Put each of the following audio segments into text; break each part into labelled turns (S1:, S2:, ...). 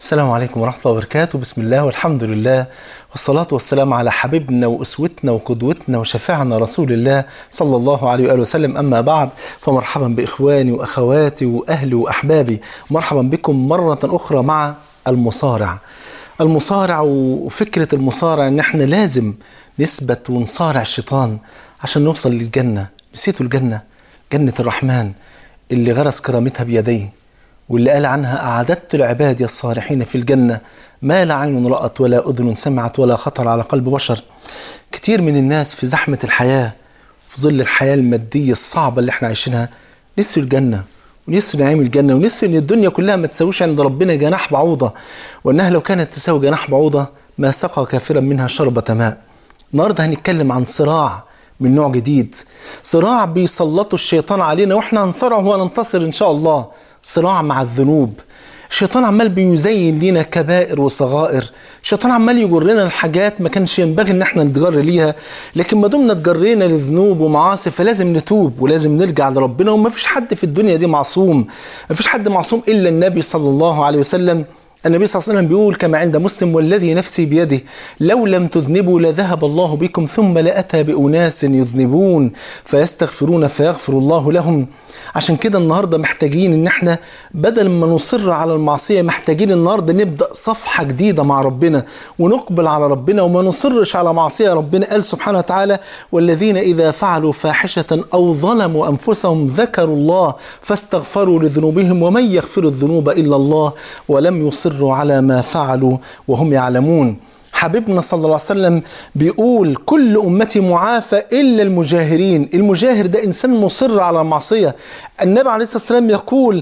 S1: السلام عليكم ورحمة الله وبركاته بسم الله والحمد لله والصلاة والسلام على حبيبنا وأسوتنا وقدوتنا وشفاعنا رسول الله صلى الله عليه وآله وسلم أما بعد فمرحبا بإخواني وأخواتي وأهلي وأحبابي مرحبا بكم مرة أخرى مع المصارع المصارع وفكرة المصارع إن إحنا لازم نثبت ونصارع الشيطان عشان نوصل للجنة نسيتوا الجنة جنة الرحمن اللي غرس كرامتها بيديه واللي قال عنها أعددت لعبادي الصالحين في الجنة ما لا عين رأت ولا أذن سمعت ولا خطر على قلب بشر كتير من الناس في زحمة الحياة في ظل الحياة المادية الصعبة اللي احنا عايشينها نسوا الجنة ونسوا نعيم الجنة ونسوا ان الدنيا كلها ما تساويش عند ربنا جناح بعوضة وانها لو كانت تساوي جناح بعوضة ما سقى كافرا منها شربة ماء النهارده هنتكلم عن صراع من نوع جديد صراع بيسلطه الشيطان علينا واحنا هنصارعه وهننتصر ان شاء الله صراع مع الذنوب الشيطان عمال بيزين لينا كبائر وصغائر الشيطان عمال يجرنا لحاجات ما كانش ينبغي ان احنا نتجر ليها لكن ما دمنا اتجرينا لذنوب ومعاصي فلازم نتوب ولازم نرجع لربنا وما فيش حد في الدنيا دي معصوم ما فيش حد معصوم الا النبي صلى الله عليه وسلم النبي صلى الله عليه وسلم بيقول كما عند مسلم والذي نفسي بيده لو لم تذنبوا لذهب الله بكم ثم لأتى بأناس يذنبون فيستغفرون فيغفر الله لهم عشان كده النهارده محتاجين ان احنا بدل ما نصر على المعصيه محتاجين النهارده نبدا صفحه جديده مع ربنا ونقبل على ربنا وما نصرش على معصيه ربنا قال سبحانه وتعالى والذين اذا فعلوا فاحشه او ظلموا انفسهم ذكروا الله فاستغفروا لذنوبهم ومن يغفر الذنوب الا الله ولم يصروا على ما فعلوا وهم يعلمون حبيبنا صلى الله عليه وسلم بيقول كل أمتي معافى إلا المجاهرين المجاهر ده إنسان مصر على المعصية النبي عليه الصلاة والسلام يقول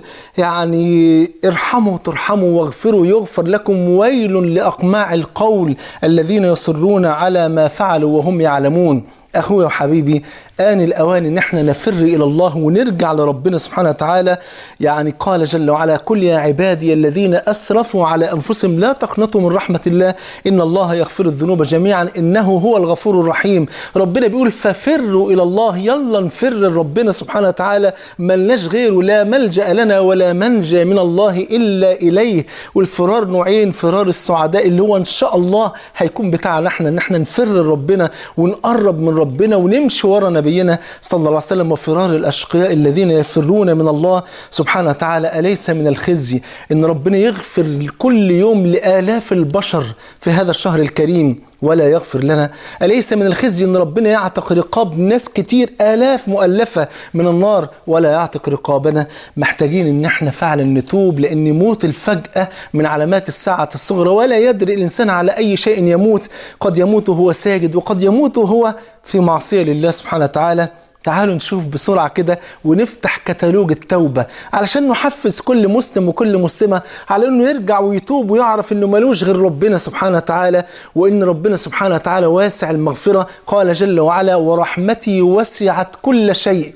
S1: يعني ارحموا ترحموا واغفروا يغفر لكم ويل لأقماع القول الذين يصرون على ما فعلوا وهم يعلمون أخويا وحبيبي آن الأوان إن احنا نفر إلى الله ونرجع لربنا سبحانه وتعالى يعني قال جل وعلا قل يا عبادي الذين أسرفوا على أنفسهم لا تقنطوا من رحمة الله إن الله يغفر الذنوب جميعا إنه هو الغفور الرحيم ربنا بيقول ففروا إلى الله يلا نفر لربنا سبحانه وتعالى ملناش غيره لا ملجأ لنا ولا منجى من الله إلا إليه والفرار نوعين فرار السعداء اللي هو إن شاء الله هيكون بتاعنا احنا إن احنا نفر لربنا ونقرب من ربنا ونمشي ورا نبينا صلى الله عليه وسلم وفرار الأشقياء الذين يفرون من الله سبحانه وتعالى أليس من الخزي إن ربنا يغفر كل يوم لآلاف البشر في هذا الشهر الكريم ولا يغفر لنا أليس من الخزي أن ربنا يعتق رقاب ناس كتير آلاف مؤلفة من النار ولا يعتق رقابنا محتاجين أن احنا فعلا نتوب لأن موت الفجأة من علامات الساعة الصغرى ولا يدري الإنسان على أي شيء يموت قد يموت وهو ساجد وقد يموت وهو في معصية لله سبحانه وتعالى تعالوا نشوف بسرعة كده ونفتح كتالوج التوبة علشان نحفز كل مسلم وكل مسلمة على انه يرجع ويتوب ويعرف انه ملوش غير ربنا سبحانه وتعالى وان ربنا سبحانه وتعالى واسع المغفرة قال جل وعلا ورحمتي وسعت كل شيء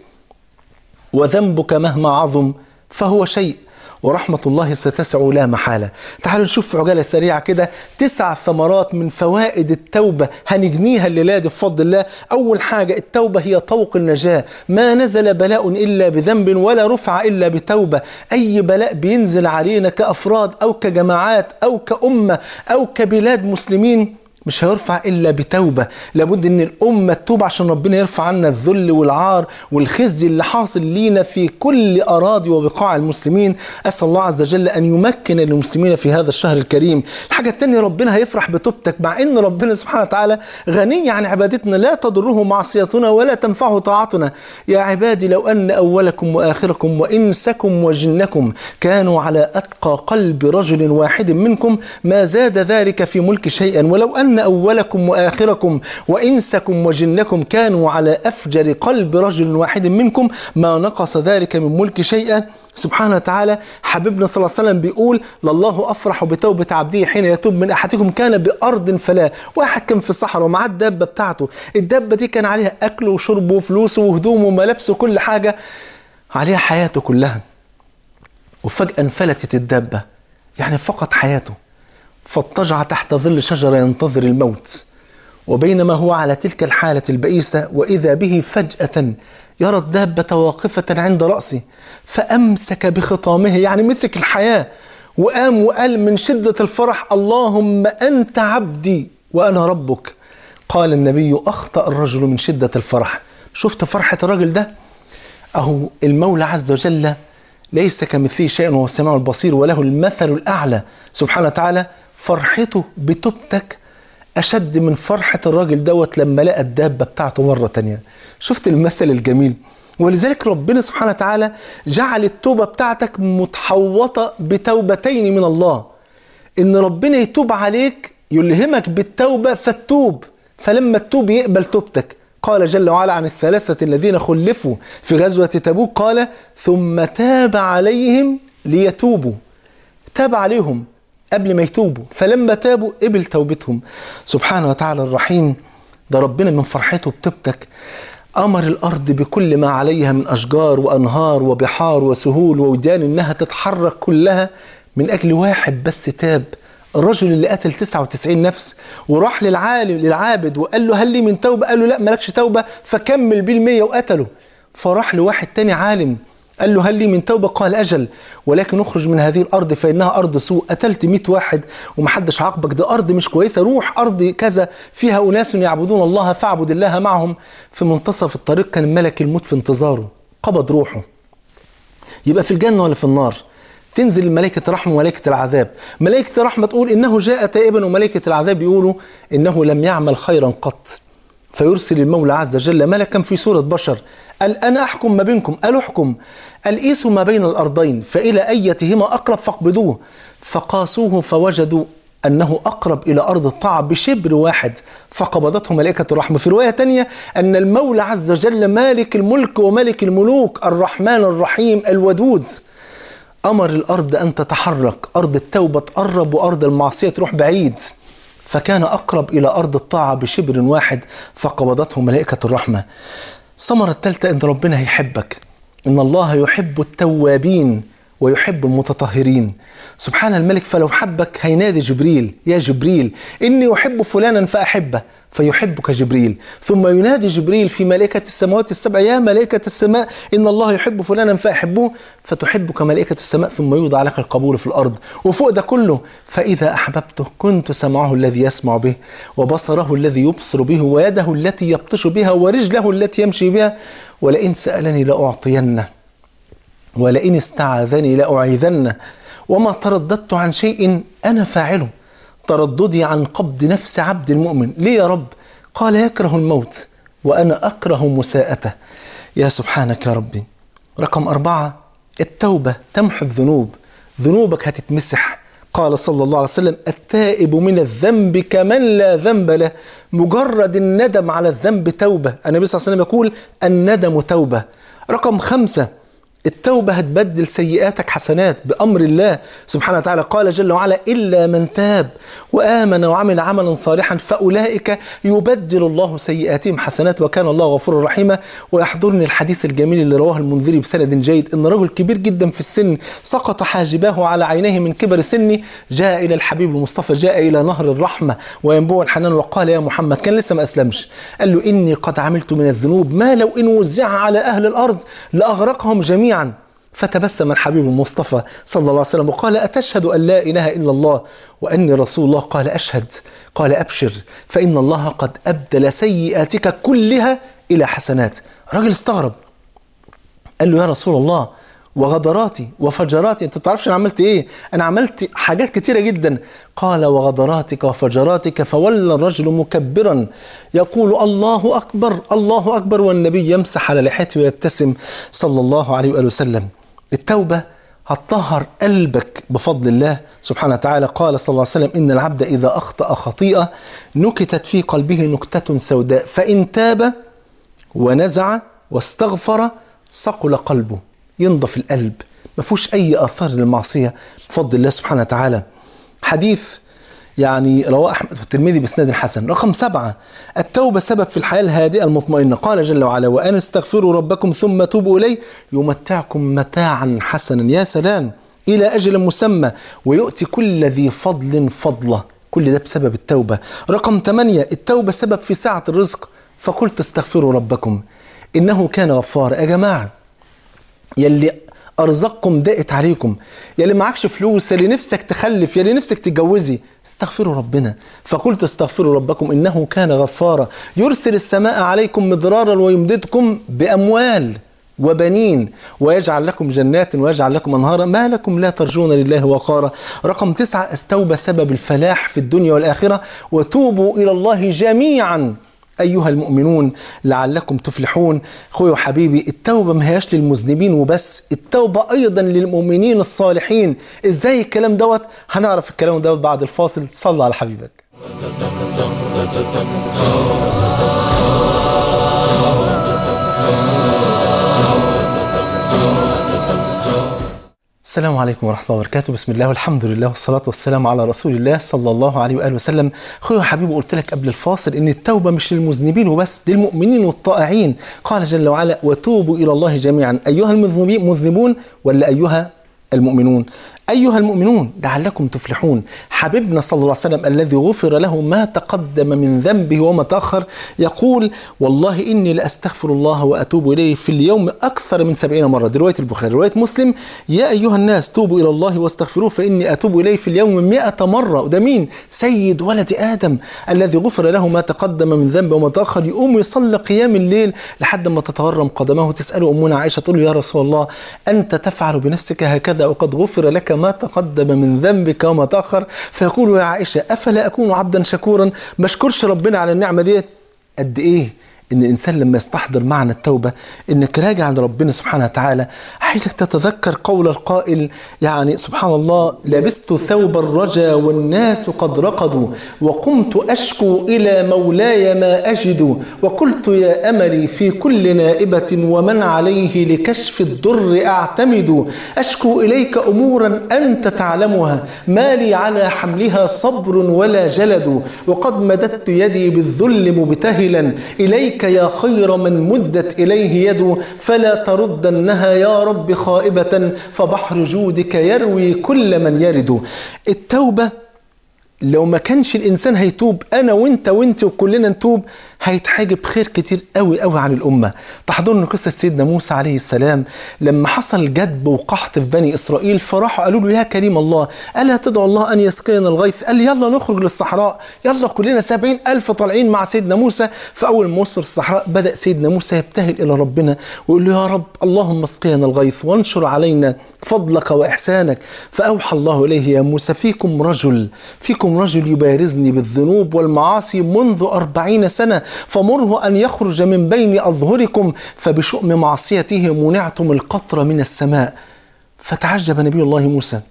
S1: وذنبك مهما عظم فهو شيء ورحمة الله ستسع لا محالة تعالوا نشوف في عجالة سريعة كده تسع ثمرات من فوائد التوبة هنجنيها الليلة دي بفضل الله أول حاجة التوبة هي طوق النجاة ما نزل بلاء إلا بذنب ولا رفع إلا بتوبة أي بلاء بينزل علينا كأفراد أو كجماعات أو كأمة أو كبلاد مسلمين مش هيرفع الا بتوبه لابد ان الامه تتوب عشان ربنا يرفع عنا الذل والعار والخزي اللي حاصل لينا في كل اراضي وبقاع المسلمين اسال الله عز وجل ان يمكن للمسلمين في هذا الشهر الكريم الحاجه الثانيه ربنا هيفرح بتوبتك مع ان ربنا سبحانه وتعالى غني عن عبادتنا لا تضره معصيتنا ولا تنفعه طاعتنا يا عبادي لو ان اولكم واخركم وانسكم وجنكم كانوا على اتقى قلب رجل واحد منكم ما زاد ذلك في ملك شيئا ولو ان أولكم وآخركم وإنسكم وجنكم كانوا على أفجر قلب رجل واحد منكم ما نقص ذلك من ملك شيئا سبحانه وتعالى حبيبنا صلى الله عليه وسلم بيقول لله أفرح بتوبة عبده حين يتوب من أحدكم كان بأرض فلا واحد كان في صحراء ومعاه الدابة بتاعته الدابة دي كان عليها أكل وشرب وفلوسه وهدومه وملابسه وكل حاجة عليها حياته كلها وفجأة انفلتت الدابة يعني فقط حياته فاضطجع تحت ظل شجرة ينتظر الموت وبينما هو على تلك الحالة البئيسة وإذا به فجأة يرى الدابة واقفة عند رأسه فأمسك بخطامه يعني مسك الحياة وقام وقال من شدة الفرح اللهم أنت عبدي وأنا ربك قال النبي أخطأ الرجل من شدة الفرح شفت فرحة الرجل ده أهو المولى عز وجل ليس كمثله شيء وهو السميع البصير وله المثل الأعلى سبحانه وتعالى فرحته بتوبتك أشد من فرحة الراجل دوت لما لقى الدابة بتاعته مرة تانية شفت المثل الجميل ولذلك ربنا سبحانه وتعالى جعل التوبة بتاعتك متحوطة بتوبتين من الله إن ربنا يتوب عليك يلهمك بالتوبة فتوب فلما تتوب يقبل توبتك قال جل وعلا عن الثلاثة الذين خلفوا في غزوة تبوك قال ثم تاب عليهم ليتوبوا تاب عليهم قبل ما يتوبوا فلما تابوا قبل توبتهم سبحانه وتعالى الرحيم ده ربنا من فرحته بتوبتك أمر الأرض بكل ما عليها من أشجار وأنهار وبحار وسهول ووديان إنها تتحرك كلها من أجل واحد بس تاب الرجل اللي قتل 99 نفس وراح للعالم للعابد وقال له هل لي من توبة قال له لا مالكش توبة فكمل بيه المية وقتله فراح لواحد تاني عالم قال له هل لي من توبة قال أجل ولكن اخرج من هذه الأرض فإنها أرض سوء قتلت 100 واحد ومحدش عاقبك ده أرض مش كويسة روح أرض كذا فيها أناس يعبدون الله فاعبد الله معهم في منتصف الطريق كان ملك الموت في انتظاره قبض روحه يبقى في الجنة ولا في النار تنزل ملائكة الرحمة وملائكة العذاب ملائكة الرحمة تقول إنه جاء تائبا وملائكة العذاب يقولوا إنه لم يعمل خيرا قط فيرسل المولى عز وجل ملكا في صورة بشر قال أنا أحكم ما بينكم قال احكم قال قيسوا ما بين الأرضين فإلى أيتهما أقرب فاقبضوه فقاسوه فوجدوا أنه أقرب إلى أرض الطاعة بشبر واحد فقبضته ملائكة الرحمة في رواية تانية أن المولى عز وجل مالك الملك وملك الملوك الرحمن الرحيم الودود أمر الأرض أن تتحرك أرض التوبة تقرب وأرض المعصية تروح بعيد فكان أقرب إلى أرض الطاعة بشبر واحد فقبضته ملائكة الرحمة الثمرة الثالثة أن ربنا هيحبك إن الله يحب التوابين ويحب المتطهرين سبحان الملك فلو حبك هينادي جبريل يا جبريل إني أحب فلانا فأحبه فيحبك جبريل ثم ينادي جبريل في ملائكة السماوات السبع يا ملائكة السماء إن الله يحب فلانا فأحبوه فتحبك ملائكة السماء ثم يوضع لك القبول في الأرض وفوق ده كله فإذا أحببته كنت سمعه الذي يسمع به وبصره الذي يبصر به ويده التي يبطش بها ورجله التي يمشي بها ولئن سألني لأعطينه ولئن استعاذني لأعيذنه وما ترددت عن شيء أنا فاعله ترددي عن قبض نفس عبد المؤمن ليه يا رب قال يكره الموت وأنا أكره مساءته يا سبحانك يا ربي رقم أربعة التوبة تمحو الذنوب ذنوبك هتتمسح قال صلى الله عليه وسلم التائب من الذنب كمن لا ذنب له مجرد الندم على الذنب توبة النبي صلى الله عليه وسلم يقول الندم توبة رقم خمسة التوبة هتبدل سيئاتك حسنات بأمر الله سبحانه وتعالى قال جل وعلا إلا من تاب وآمن وعمل عملا صالحا فأولئك يبدل الله سيئاتهم حسنات وكان الله غفورا رحيما ويحضرني الحديث الجميل اللي رواه المنذري بسند جيد إن رجل كبير جدا في السن سقط حاجباه على عينيه من كبر سنه جاء إلى الحبيب المصطفى جاء إلى نهر الرحمة وينبوع الحنان وقال يا محمد كان لسه ما أسلمش قال له إني قد عملت من الذنوب ما لو إن وزع على أهل الأرض لأغرقهم جميعا جميعا فتبسم الحبيب المصطفى صلى الله عليه وسلم وقال أتشهد أن لا إله إلا الله وأني رسول الله قال أشهد قال أبشر فإن الله قد أبدل سيئاتك كلها إلى حسنات رجل استغرب قال له يا رسول الله وغدراتي وفجراتي انت تعرفش انا عملت ايه انا عملت حاجات كتيرة جدا قال وغدراتك وفجراتك فولى الرجل مكبرا يقول الله اكبر الله اكبر والنبي يمسح على لحيته ويبتسم صلى الله عليه واله وسلم التوبه هتطهر قلبك بفضل الله سبحانه وتعالى قال صلى الله عليه وسلم ان العبد اذا اخطا خطيئه نكتت في قلبه نكته سوداء فان تاب ونزع واستغفر صقل قلبه ينضف القلب ما فيهوش اي اثار للمعصيه بفضل الله سبحانه وتعالى حديث يعني رواه احمد والترمذي باسناد حسن رقم سبعة التوبة سبب في الحياة الهادئة المطمئنة قال جل وعلا وأن استغفروا ربكم ثم توبوا إليه يمتعكم متاعا حسنا يا سلام إلى أجل مسمى ويؤتي كل ذي فضل فضله كل ده بسبب التوبة رقم ثمانية التوبة سبب في سعة الرزق فقلت استغفروا ربكم إنه كان غفارا يا جماعة يلي ارزاقكم ضاقت عليكم يا اللي معكش فلوس يا اللي نفسك تخلف يا اللي نفسك تتجوزي استغفروا ربنا فقلت استغفروا ربكم انه كان غفارا يرسل السماء عليكم مضرارا ويمددكم باموال وبنين ويجعل لكم جنات ويجعل لكم انهارا ما لكم لا ترجون لله وقارا رقم تسعة استوبى سبب الفلاح في الدنيا والآخرة وتوبوا إلى الله جميعا أيها المؤمنون لعلكم تفلحون أخوي وحبيبي التوبة ما هياش للمذنبين وبس التوبة أيضا للمؤمنين الصالحين إزاي الكلام دوت هنعرف الكلام دوت بعد الفاصل صلى على حبيبك السلام عليكم ورحمة الله وبركاته بسم الله والحمد لله والصلاة والسلام على رسول الله صلى الله عليه وآله وسلم أخوي وحبيبي قلت لك قبل الفاصل إن التوبة مش للمذنبين وبس دي المؤمنين والطائعين قال جل وعلا وتوبوا إلى الله جميعا أيها المذنبون ولا أيها المؤمنون أيها المؤمنون لعلكم تفلحون حبيبنا صلى الله عليه وسلم الذي غفر له ما تقدم من ذنبه وما تأخر يقول والله إني لأستغفر الله وأتوب إليه في اليوم أكثر من سبعين مرة دي رواية البخاري رواية مسلم يا أيها الناس توبوا إلى الله واستغفروه فإني أتوب إليه في اليوم مئة مرة وده مين سيد ولد آدم الذي غفر له ما تقدم من ذنبه وما تأخر يقوم يصلي قيام الليل لحد ما تتورم قدمه تسأله أمنا عائشة تقول له يا رسول الله أنت تفعل بنفسك هكذا وقد غفر لك ما تقدم من ذنبك وما تأخر فيقول يا عائشة أفلا أكون عبدا شكورا ما اشكرش ربنا على النعمة دي قد إيه ان الانسان لما يستحضر معنى التوبه انك راجع لربنا سبحانه وتعالى عايزك تتذكر قول القائل يعني سبحان الله لبست ثوب الرجا والناس قد رقدوا وقمت اشكو الى مولاي ما اجد وقلت يا املي في كل نائبه ومن عليه لكشف الضر اعتمد اشكو اليك امورا انت تعلمها ما لي على حملها صبر ولا جلد وقد مددت يدي بالذل مبتهلا اليك يا خير من مدت إليه يد فلا تردنها يا رب خائبة فبحر جودك يروي كل من يرد التوبة لو ما كانش الانسان هيتوب انا وانت وانت وكلنا نتوب هيتحاجب خير كتير قوي قوي عن الامه تحضرنا قصه سيدنا موسى عليه السلام لما حصل جدب وقحط في بني اسرائيل فراحوا قالوا له يا كريم الله الا تدعو الله ان يسقينا الغيث قال يلا نخرج للصحراء يلا كلنا سبعين الف طالعين مع سيدنا موسى فاول ما وصلوا الصحراء بدا سيدنا موسى يبتهل الى ربنا ويقول له يا رب اللهم اسقينا الغيث وانشر علينا فضلك واحسانك فاوحى الله اليه يا موسى فيكم رجل فيكم رجل يبارزني بالذنوب والمعاصي منذ أربعين سنة فمره أن يخرج من بين أظهركم فبشؤم معصيته منعتم القطر من السماء فتعجب نبي الله موسى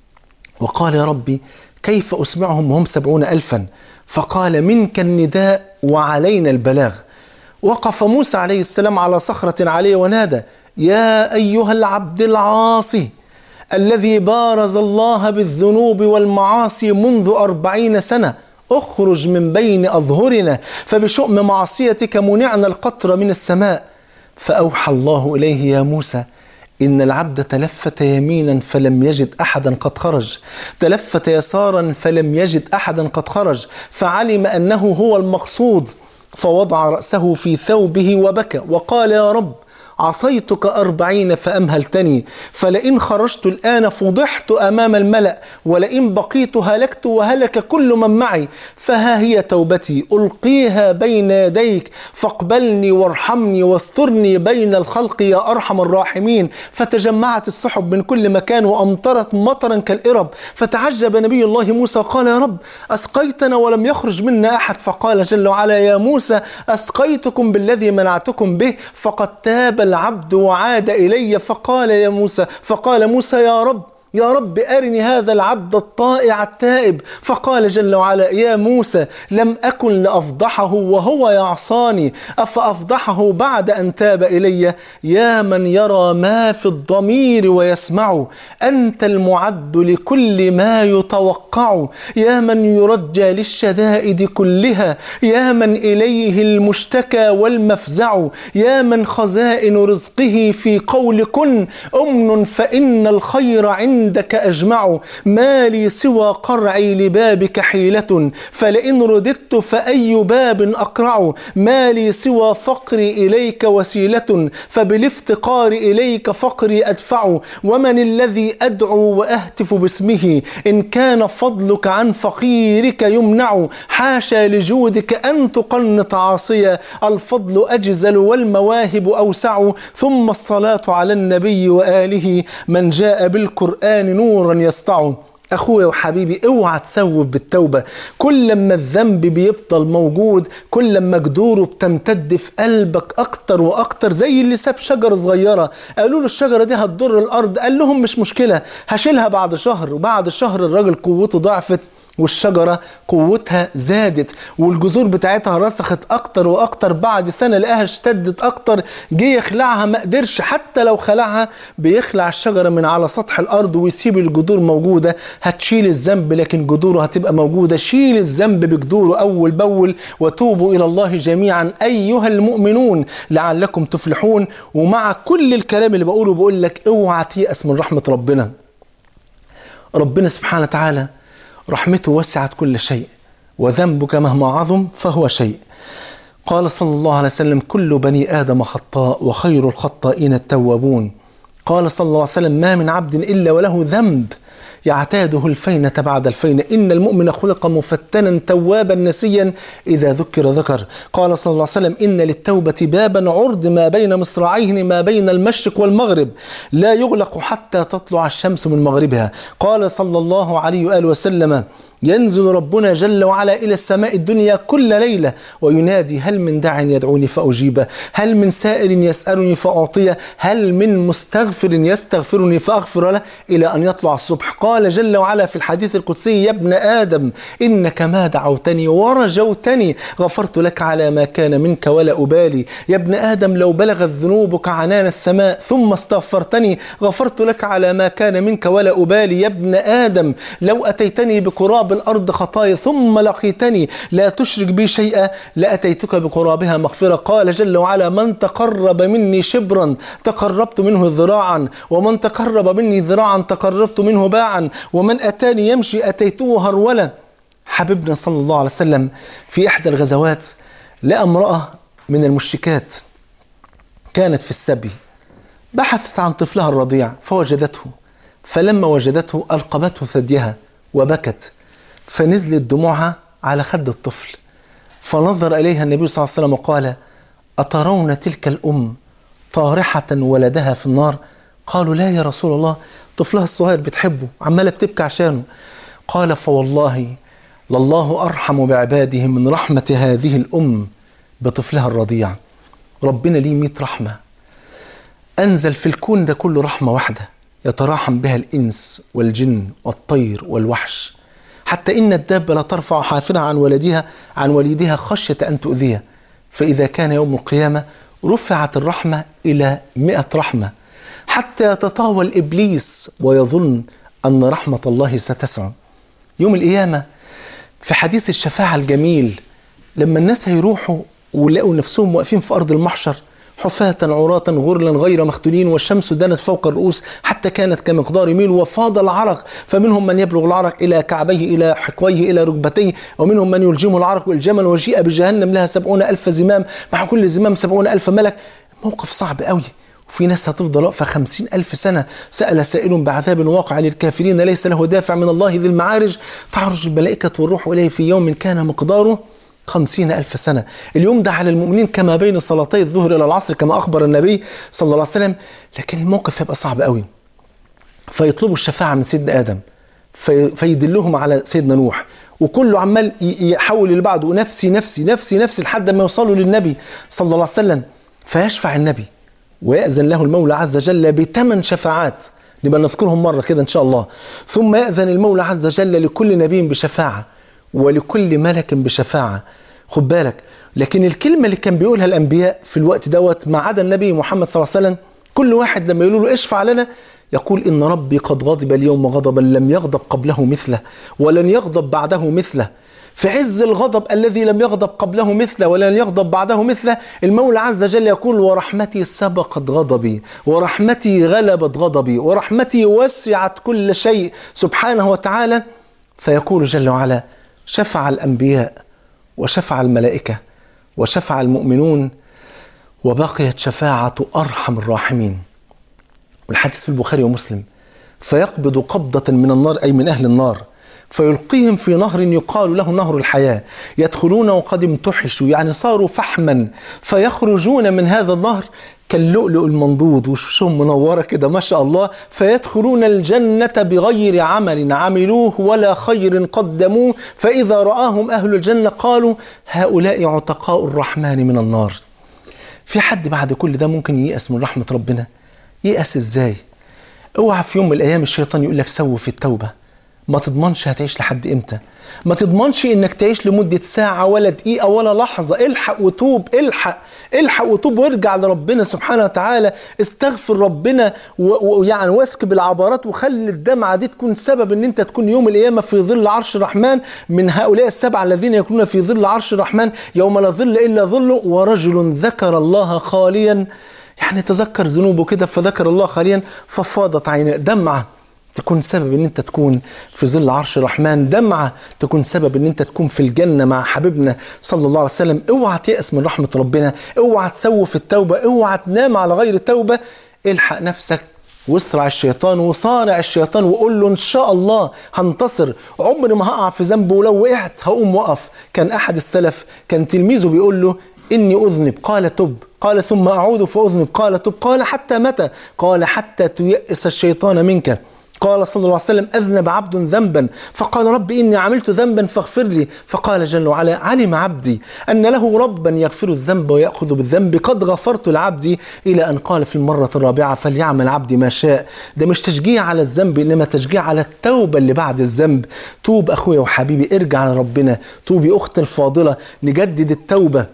S1: وقال يا ربي كيف أسمعهم وهم سبعون ألفا فقال منك النداء وعلينا البلاغ وقف موسى عليه السلام على صخرة عليه ونادى يا أيها العبد العاصي الذي بارز الله بالذنوب والمعاصي منذ أربعين سنة اخرج من بين أظهرنا فبشؤم معصيتك منعنا القطر من السماء فأوحى الله إليه يا موسى إن العبد تلفت يمينا فلم يجد أحدا قد خرج تلفت يسارا فلم يجد أحدا قد خرج فعلم أنه هو المقصود فوضع رأسه في ثوبه وبكى وقال يا رب عصيتك أربعين فأمهلتني فلئن خرجت الآن فضحت أمام الملأ ولئن بقيت هلكت وهلك كل من معي فها هي توبتي ألقيها بين يديك فاقبلني وارحمني واسترني بين الخلق يا أرحم الراحمين فتجمعت السحب من كل مكان وأمطرت مطرا كالإرب فتعجب نبي الله موسى وقال يا رب أسقيتنا ولم يخرج منا أحد فقال جل وعلا يا موسى أسقيتكم بالذي منعتكم به فقد تاب العبد وعاد إلي فقال يا موسى فقال موسى يا رب يا رب أرني هذا العبد الطائع التائب فقال جل وعلا يا موسى لم أكن لأفضحه وهو يعصاني أفأفضحه بعد أن تاب إلي يا من يرى ما في الضمير ويسمع أنت المعد لكل ما يتوقع يا من يرجى للشدائد كلها يا من إليه المشتكى والمفزع يا من خزائن رزقه في قول كن أمن فإن الخير عند عندك أجمع ما لي سوى قرعي لبابك حيلة فلئن رددت فأي باب أقرع ما لي سوى فقري إليك وسيلة فبالافتقار إليك فقري أدفع ومن الذي أدعو وأهتف باسمه إن كان فضلك عن فقيرك يمنع حاشا لجودك أن تقنط عاصيا الفضل أجزل والمواهب أوسع ثم الصلاة على النبي وآله من جاء بالقرآن نورا يسطع اخويا وحبيبي اوعى تسوف بالتوبه كل لما الذنب بيفضل موجود كل لما جذوره بتمتد في قلبك اكتر واكتر زي اللي ساب شجره صغيره قالوا له الشجره دي هتضر الارض قال لهم مش مشكله هشيلها بعد شهر وبعد شهر الراجل قوته ضعفت والشجرة قوتها زادت والجذور بتاعتها رسخت أكتر وأكتر بعد سنة لقاها اشتدت أكتر جه يخلعها ما قدرش حتى لو خلعها بيخلع الشجرة من على سطح الأرض ويسيب الجذور موجودة هتشيل الذنب لكن جذوره هتبقى موجودة شيل الذنب بجذوره أول بأول وتوبوا إلى الله جميعا أيها المؤمنون لعلكم تفلحون ومع كل الكلام اللي بقوله بقول لك اوعى تيأس من رحمة ربنا ربنا سبحانه وتعالى رحمته وسعت كل شيء وذنبك مهما عظم فهو شيء قال صلى الله عليه وسلم كل بني آدم خطاء وخير الخطائين التوابون قال صلى الله عليه وسلم ما من عبد إلا وله ذنب يعتاده الفينة بعد الفينة إن المؤمن خلق مفتنا توابا نسيا إذا ذكر ذكر قال صلى الله عليه وسلم إن للتوبة بابا عرض ما بين مصراعيه ما بين المشرق والمغرب لا يغلق حتى تطلع الشمس من مغربها قال صلى الله عليه وآله وسلم ينزل ربنا جل وعلا إلى السماء الدنيا كل ليلة وينادي هل من داع يدعوني فأجيبه هل من سائل يسألني فأعطيه هل من مستغفر يستغفرني فأغفر له إلى أن يطلع الصبح قال جل وعلا في الحديث القدسي يا ابن آدم إنك ما دعوتني ورجوتني غفرت لك على ما كان منك ولا أبالي يا ابن آدم لو بلغت ذنوبك عنان السماء ثم استغفرتني غفرت لك على ما كان منك ولا أبالي يا ابن آدم لو أتيتني بقراب الأرض خطايا ثم لقيتني لا تشرك بي شيئا لأتيتك بقرابها مغفرة قال جل وعلا من تقرب مني شبرا تقربت منه ذراعا ومن تقرب مني ذراعا تقربت منه باعا ومن أتاني يمشي أتيته هرولا حبيبنا صلى الله عليه وسلم في إحدى الغزوات لقى امرأة من المشركات كانت في السبي بحثت عن طفلها الرضيع فوجدته فلما وجدته ألقبته ثديها وبكت فنزلت دموعها على خد الطفل فنظر إليها النبي صلى الله عليه وسلم وقال أترون تلك الأم طارحة ولدها في النار قالوا لا يا رسول الله طفلها الصغير بتحبه عمالة بتبكي عشانه قال فوالله لله أرحم بعباده من رحمة هذه الأم بطفلها الرضيع ربنا ليه مئة رحمة أنزل في الكون ده كله رحمة واحدة يتراحم بها الإنس والجن والطير والوحش حتى إن الدابة لا ترفع حافرها عن ولدها عن وليدها خشية أن تؤذيه فإذا كان يوم القيامة رفعت الرحمة إلى مئة رحمة حتى يتطاول إبليس ويظن أن رحمة الله ستسع يوم القيامة في حديث الشفاعة الجميل لما الناس هيروحوا ولقوا نفسهم واقفين في أرض المحشر حفاة عراة غرلا غير مختونين والشمس دنت فوق الرؤوس حتى كانت كمقدار ميل وفاض العرق فمنهم من يبلغ العرق إلى كعبيه إلى حقويه إلى ركبتيه ومنهم من يلجمه العرق والجمل وجيء بجهنم لها سبعون ألف زمام مع كل زمام سبعون ألف ملك موقف صعب قوي وفي ناس هتفضل واقفة خمسين ألف سنة سأل سائل بعذاب واقع للكافرين ليس له دافع من الله ذي المعارج تعرج الملائكة والروح إليه في يوم كان مقداره خمسين ألف سنة اليوم ده على المؤمنين كما بين صلاتي الظهر إلى العصر كما أخبر النبي صلى الله عليه وسلم لكن الموقف هيبقى صعب قوي فيطلبوا الشفاعة من سيدنا آدم في فيدلهم على سيدنا نوح وكله عمال يحول اللي بعده ونفسي نفسي نفسي نفسي لحد ما يوصلوا للنبي صلى الله عليه وسلم فيشفع النبي ويأذن له المولى عز وجل بثمان شفاعات نبقى نذكرهم مرة كده إن شاء الله ثم يأذن المولى عز وجل لكل نبي بشفاعة ولكل ملك بشفاعة خد بالك لكن الكلمة اللي كان بيقولها الأنبياء في الوقت دوت ما عدا النبي محمد صلى الله عليه وسلم كل واحد لما يقولوا له اشفع لنا يقول إن ربي قد غضب اليوم غضبا لم يغضب قبله مثله ولن يغضب بعده مثله في عز الغضب الذي لم يغضب قبله مثله ولن يغضب بعده مثله المولى عز وجل يقول ورحمتي سبقت غضبي ورحمتي غلبت غضبي ورحمتي وسعت كل شيء سبحانه وتعالى فيقول جل وعلا شفع الأنبياء وشفع الملائكة وشفع المؤمنون وبقيت شفاعة أرحم الراحمين والحديث في البخاري ومسلم فيقبض قبضة من النار أي من أهل النار فيلقيهم في نهر يقال له نهر الحياة يدخلون وقد امتحشوا يعني صاروا فحما فيخرجون من هذا النهر كاللؤلؤ المنضود وشهم منورة كده ما شاء الله فيدخلون الجنة بغير عمل عملوه ولا خير قدموه فإذا رآهم أهل الجنة قالوا هؤلاء عتقاء الرحمن من النار في حد بعد كل ده ممكن ييأس من رحمة ربنا ييأس ازاي اوعى في يوم من الايام الشيطان يقول لك سوي في التوبه ما تضمنش هتعيش لحد امتى ما تضمنش انك تعيش لمدة ساعة ولا دقيقة ولا لحظة الحق وتوب الحق الحق وتوب وارجع لربنا سبحانه وتعالى استغفر ربنا ويعني واسكب العبارات وخلي الدمعة دي تكون سبب ان انت تكون يوم القيامة في ظل عرش الرحمن من هؤلاء السبعة الذين يكونون في ظل عرش الرحمن يوم لا ظل الا ظله ورجل ذكر الله خاليا يعني تذكر ذنوبه كده فذكر الله خاليا ففاضت عيناه دمعه تكون سبب ان انت تكون في ظل عرش الرحمن دمعه تكون سبب ان انت تكون في الجنه مع حبيبنا صلى الله عليه وسلم اوعى تيأس من رحمه ربنا اوعى تسوف التوبه اوعى تنام على غير التوبه الحق نفسك واسرع الشيطان وصارع الشيطان وقول له ان شاء الله هنتصر عمري ما هقع في ذنب ولو وقعت هقوم وقف كان احد السلف كان تلميذه بيقول له اني اذنب قال تب قال ثم اعود فاذنب قال تب قال حتى متى قال حتى تيأس الشيطان منك قال صلى الله عليه وسلم أذنب عبد ذنبا فقال رب إني عملت ذنبا فاغفر لي فقال جل وعلا علم عبدي أن له ربا يغفر الذنب ويأخذ بالذنب قد غفرت لعبدي إلى أن قال في المرة الرابعة فليعمل عبدي ما شاء ده مش تشجيع على الذنب إنما تشجيع على التوبة اللي بعد الذنب توب أخويا وحبيبي ارجع لربنا توبي أختي الفاضلة نجدد التوبة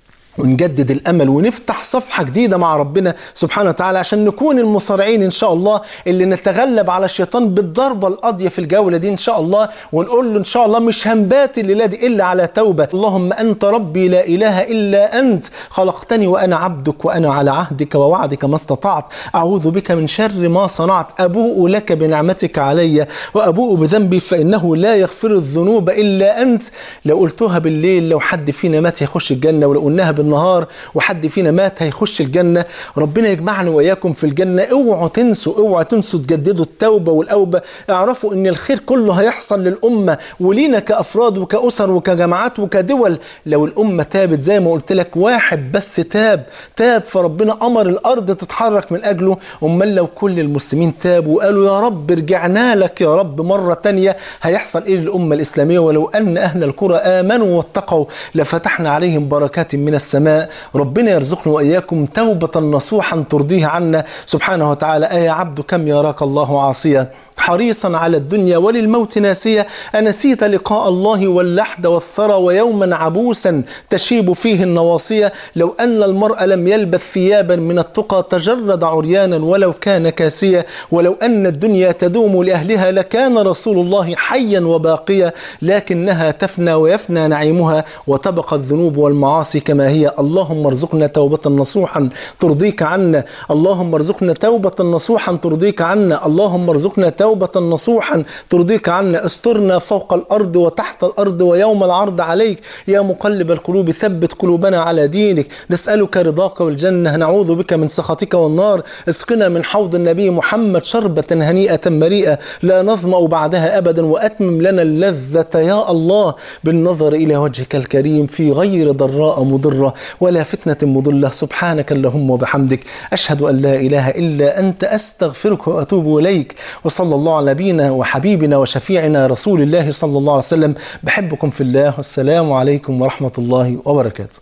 S1: ونجدد الامل ونفتح صفحه جديده مع ربنا سبحانه وتعالى عشان نكون المصارعين ان شاء الله اللي نتغلب على الشيطان بالضربه القاضيه في الجوله دي ان شاء الله ونقول له ان شاء الله مش هنبات الليله دي الا على توبه اللهم انت ربي لا اله الا انت خلقتني وانا عبدك وانا على عهدك ووعدك ما استطعت اعوذ بك من شر ما صنعت ابوء لك بنعمتك علي وابوء بذنبي فانه لا يغفر الذنوب الا انت لو قلتها بالليل لو حد فينا مات يخش الجنه ولو قلناها بالنهار وحد فينا مات هيخش الجنة ربنا يجمعنا وإياكم في الجنة اوعوا تنسوا اوعوا تنسوا تجددوا التوبة والأوبة اعرفوا ان الخير كله هيحصل للأمة ولينا كأفراد وكأسر وكجماعات وكدول لو الأمة تابت زي ما قلت لك واحد بس تاب تاب فربنا أمر الأرض تتحرك من أجله أمال لو كل المسلمين تابوا وقالوا يا رب رجعنا لك يا رب مرة تانية هيحصل إيه للأمة الإسلامية ولو أن أهل القرى آمنوا واتقوا لفتحنا عليهم بركات من السماء ربنا يرزقنا وإياكم توبة نصوحا ترضيه عنا سبحانه وتعالى أي عبد كم يراك الله عاصيا حريصا على الدنيا وللموت ناسية أنسيت لقاء الله واللحد والثرى ويوما عبوسا تشيب فيه النواصية لو أن المرء لم يلبث ثيابا من التقى تجرد عريانا ولو كان كاسيا ولو أن الدنيا تدوم لأهلها لكان رسول الله حيا وباقيا لكنها تفنى ويفنى نعيمها وتبقى الذنوب والمعاصي كما هي اللهم ارزقنا توبة نصوحا ترضيك عنا اللهم ارزقنا توبة نصوحا ترضيك عنا اللهم ارزقنا توبة نصوحا ترضيك عنا استرنا فوق الأرض وتحت الأرض ويوم العرض عليك يا مقلب القلوب ثبت قلوبنا على دينك نسألك رضاك والجنة نعوذ بك من سخطك والنار اسقنا من حوض النبي محمد شربة هنيئة مريئة لا نظمأ بعدها أبدا وأتمم لنا اللذة يا الله بالنظر إلى وجهك الكريم في غير ضراء مضرة ولا فتنة مضلة سبحانك اللهم وبحمدك أشهد أن لا إله إلا أنت أستغفرك وأتوب إليك وصلى الله على نبينا وحبيبنا وشفيعنا رسول الله صلى الله عليه وسلم بحبكم في الله والسلام عليكم ورحمة الله وبركاته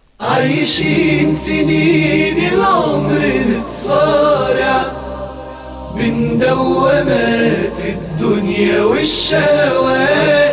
S2: عايشين سنين العمر نتصارع بين دوامات الدنيا والشهوات